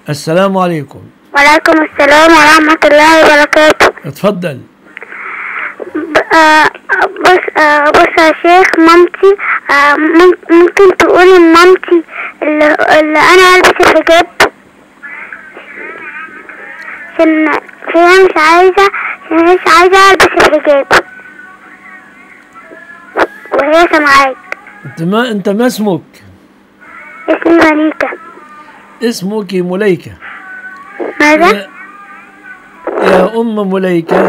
السلام عليكم وعليكم السلام ورحمة الله وبركاته اتفضل ب- آه، بص آه، بص يا شيخ مامتي آه، مم- ممكن تقولي مامتي اللي, اللي انا البس الحجاب عشان هي مش عايزة عشان هي مش عايزة البس الحجاب وهي سامعاك انت ما انت ما اسمك اسمي مليكة اسمك مليكة ماذا؟ يا, يا أم مليكة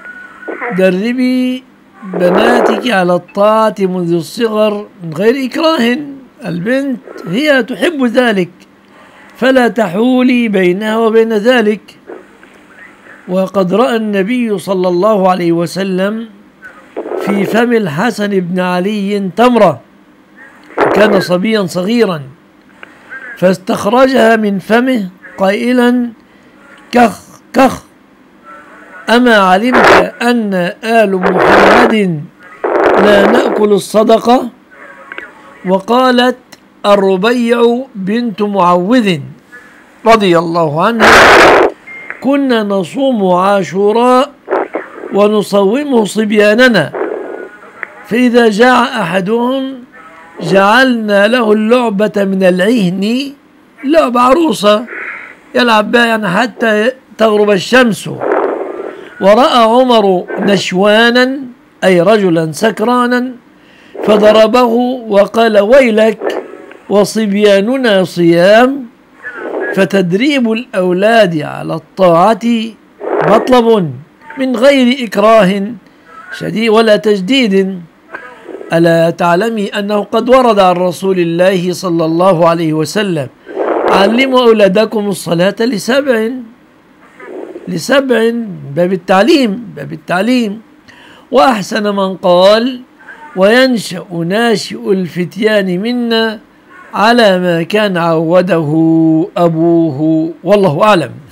دربي بناتك على الطاعة منذ الصغر من غير إكراه البنت هي تحب ذلك فلا تحولي بينها وبين ذلك وقد رأى النبي صلى الله عليه وسلم في فم الحسن بن علي تمرة كان صبيا صغيرا فاستخرجها من فمه قائلا كخ كخ أما علمت أن آل محمد لا نأكل الصدقة وقالت الربيع بنت معوذ رضي الله عنها كنا نصوم عاشوراء ونصومه صبياننا فإذا جاع أحدهم جعلنا له اللعبة من العهن لعبة عروسة يلعب بها يعني حتى تغرب الشمس ورأى عمر نشوانا أي رجلا سكرانا فضربه وقال ويلك وصبياننا صيام فتدريب الأولاد على الطاعة مطلب من غير إكراه شديد ولا تجديد ألا تعلمي أنه قد ورد عن رسول الله صلى الله عليه وسلم علموا أولادكم الصلاة لسبع لسبع باب التعليم باب التعليم وأحسن من قال وينشأ ناشئ الفتيان منا على ما كان عوده أبوه والله أعلم